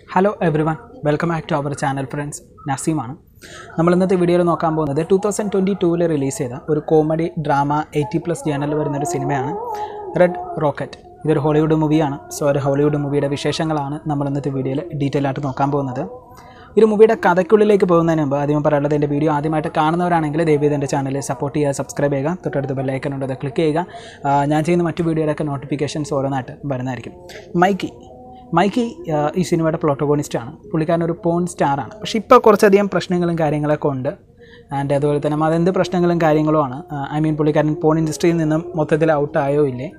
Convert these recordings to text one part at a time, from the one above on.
hello every one welcome back to our channel friends നസീമാണ് നമ്മൾ ഇന്നത്തെ വീഡിയോയിൽ നോക്കാൻ പോകുന്നത് ടു തൗസൻഡ് ട്വൻറ്റി ടൂവിൽ റിലീസ് ചെയ്ത ഒരു കോമഡി ഡ്രാമ എയ്റ്റി പ്ലസ് ജേണലിൽ വരുന്നൊരു സിനിമയാണ് റെഡ് റോക്കറ്റ് ഇതൊരു ഹോളിവുഡ് മൂവിയാണ് സോ ഒരു ഹോളിവുഡ് മൂവിയുടെ വിശേഷങ്ങളാണ് നമ്മൾ ഇന്നത്തെ വീഡിയോയിൽ ഡീറ്റെയിൽ ആയിട്ട് നോക്കാൻ പോകുന്നത് ഈ ഒരു മൂവിയുടെ കഥയ്ക്കുള്ളിലേക്ക് പോകുന്നതിന് മുമ്പ് ആദ്യം പറയാനുള്ളത് എൻ്റെ വീഡിയോ ആദ്യമായിട്ട് കാണുന്നവരാണെങ്കിൽ ദയവേത് എൻ്റെ ചാനൽ സപ്പോർട്ട് ചെയ്യുക സബ്സ്ക്രൈബ് ചെയ്യുക തൊട്ടടുത്ത് ബെല്ലൈക്കൺ ഉണ്ട് അത് ക്ലിക്ക് ചെയ്യുക ആ, ഞാൻ ചെയ്യുന്ന മറ്റു വീഡിയോയിലൊക്കെ നോട്ടിഫിക്കേഷൻസ് ഓരോന്നായിട്ട് വരുന്നതായിരിക്കും മൈക്കി മൈക്കി ആ, ഈ സിനിമയുടെ പ്രോട്ടോഗോണിസ്റ്റാണ് പുള്ളിക്കാരൻ ഒരു പോൺ സ്റ്റാറാണ് പക്ഷേ ഇപ്പോൾ കുറച്ചധികം പ്രശ്നങ്ങളും കാര്യങ്ങളൊക്കെ ഉണ്ട് ആൻഡ് അതുപോലെ തന്നെ അതെന്ത് പ്രശ്നങ്ങളും കാര്യങ്ങളുമാണ് ഐ മീൻ പുള്ളിക്കാരൻ പോൺ ഇൻഡസ്ട്രിയിൽ നിന്നും മൊത്തത്തിൽ ഔട്ടായോ ഇല്ലേ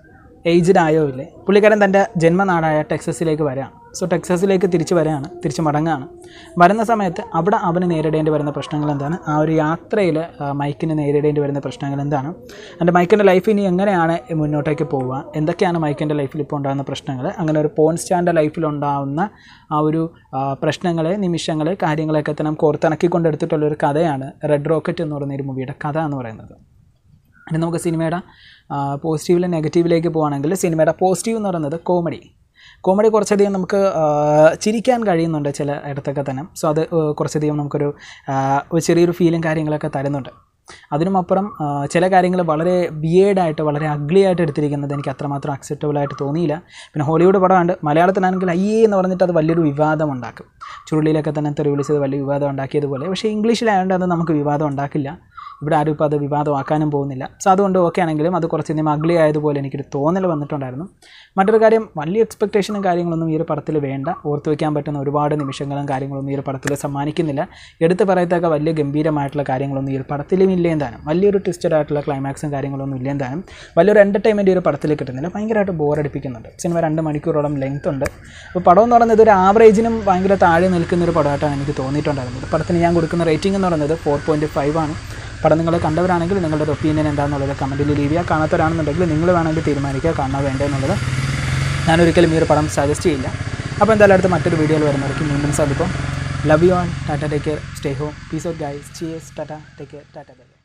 ഏജ്ഡ് ആയോ ഇല്ലേ പുള്ളിക്കാരൻ തൻ്റെ ജന്മനാടായ ടെക്സസിലേക്ക് വരികയാണ് സോ ടെക്സസിലേക്ക് തിരിച്ച് വരികയാണ് തിരിച്ച് മടങ്ങുകയാണ് വരുന്ന സമയത്ത് അവിടെ അവന് നേരിടേണ്ടി വരുന്ന പ്രശ്നങ്ങൾ എന്താണ് ആ ഒരു യാത്രയിൽ മൈക്കിന് നേരിടേണ്ടി വരുന്ന പ്രശ്നങ്ങൾ എന്താണ് എൻ്റെ മൈക്കിൻ്റെ ലൈഫ് ഇനി എങ്ങനെയാണ് മുന്നോട്ടേക്ക് പോവുക എന്തൊക്കെയാണ് മൈക്കിൻ്റെ ലൈഫിൽ ഇപ്പോൾ ഉണ്ടാകുന്ന പ്രശ്നങ്ങൾ അങ്ങനെ ഒരു പോൺ സ്റ്റാറിൻ്റെ ലൈഫിലുണ്ടാകുന്ന ആ ഒരു പ്രശ്നങ്ങൾ നിമിഷങ്ങൾ കാര്യങ്ങളൊക്കെ തന്നെ നമുക്ക് ഓർത്തിണക്കിക്കൊണ്ടെടുത്തിട്ടുള്ളൊരു കഥയാണ് റെഡ് റോക്കറ്റ് എന്ന് പറയുന്ന ഒരു മൂവിയുടെ കഥ എന്ന് പറയുന്നത് ഇനി നമുക്ക് സിനിമയുടെ പോസിറ്റീവിലെ നെഗറ്റീവിലേക്ക് പോവുകയാണെങ്കിൽ സിനിമയുടെ പോസിറ്റീവ് എന്ന് പറയുന്നത് കോമഡി കോമഡി കുറച്ചധികം നമുക്ക് ആ, ചിരിക്കാൻ കഴിയുന്നുണ്ട് ചില ഇടത്തൊക്കെ തന്നെ സോ അത് ആ, കുറച്ചധികം നമുക്കൊരു ആ, ഒരു ചെറിയൊരു ഫീലും കാര്യങ്ങളൊക്കെ തരുന്നുണ്ട് അതിനുമപ്പുറം ആ, ചില കാര്യങ്ങൾ വളരെ ബിയേഡായിട്ട് വളരെ അഗ്ലി ആയിട്ട് എടുത്തിരിക്കുന്നത് എനിക്ക് അത്രമാത്രം അക്സെപ്റ്റബിൾ ആയിട്ട് തോന്നിയില്ല പിന്നെ ഹോളിവുഡ് പടമുണ്ട് മലയാളത്തിനാണെങ്കിൽ അയ്യേ എന്ന് പറഞ്ഞിട്ട് അത് വലിയൊരു വിവാദം ഉണ്ടാക്കും ചുരുളിയിലൊക്കെ തന്നെ തെറി വിളിച്ചത് വലിയ വിവാദം ഉണ്ടാക്കിയതുപോലെ പക്ഷേ ഇംഗ്ലീഷിലായതുകൊണ്ട് അത് നമുക്ക് വിവാദം ഉണ്ടാക്കില്ല ഇവിടെ ആരും ഇപ്പോൾ അത് വിവാദമാക്കാനും പോകുന്നില്ല സോ അതുകൊണ്ട് ഓക്കെ ആണെങ്കിലും അത് കുറച്ച് അഗ്ലി ആയതുപോലെ എനിക്കൊരു തോന്നൽ വന്നിട്ടുണ്ടായിരുന്നു മറ്റൊരു കാര്യം വലിയ എക്സ്പെക്റ്റേഷനും കാര്യങ്ങളൊന്നും ഈ ഒരു പടത്തിൽ വേണ്ട ഓർത്ത് വയ്ക്കാൻ പറ്റുന്ന ഒരുപാട് നിമിഷങ്ങളും കാര്യങ്ങളൊന്നും ഈ ഒരു പടത്തിൽ സമ്മാനിക്കുന്നില്ല എടുത്ത് പറയത്തക്ക വലിയ ഗംഭീരമായിട്ടുള്ള കാര്യങ്ങളൊന്നും ഈ ഒരു പടത്തിലും ഇല്ലേ താനും വലിയൊരു ട്വിസ്റ്റഡ് ആയിട്ടുള്ള ക്ലൈമാക്സും കാര്യങ്ങളൊന്നും ഇല്ലേ താനും വലിയൊരു എൻ്റർടൈൻമെൻറ്റ് ഈ ഒരു പടത്തിൽ കിട്ടുന്നില്ല ഭയങ്കരമായിട്ട് ബോറടിപ്പിക്കുന്നുണ്ട് സിനിമ രണ്ട് മണിക്കൂറോളം ലെങ്ത് ഉണ്ട് അപ്പോൾ പടം എന്ന് പറയുന്നത് ഒരു ആവറേജിനും ഭയങ്കര താഴെ നിൽക്കുന്ന ഒരു പടമായിട്ടാണ് എനിക്ക് തോന്നിയിട്ടുണ്ടായിരുന്നത് പടത്തിന് ഞാൻ കൊടുക്കുന്ന റേറ്റിംഗ് എന്ന് പറയുന്നത് ഫോർ പോയിൻറ്റ് ഫൈവ് ആണ് പടം നിങ്ങൾ കണ്ടവരാണെങ്കിൽ നിങ്ങളുടെ ഒരു ഒപ്പീനിയൻ എന്താണെന്നുള്ളത് കമൻറ്റിൽ ലീവ് ചെയ്യുക കാണാത്തവരാണെന്നുണ്ടെങ്കിൽ നിങ്ങൾ വേണമെങ്കിൽ തീരുമാനിക്കുക കാണാൻ വേണ്ടതെന്നുള്ളത് ഞാനൊരിക്കലും ഈ ഒരു പടം സജസ്റ്റ് ചെയ്യില്ല അപ്പോൾ എന്തായാലും അടുത്ത മറ്റൊരു വീഡിയോയിൽ വരുന്നവർക്ക് വീണ്ടും സാധിക്കും love you all tata take care stay home peace of guys cheers tata take care tata by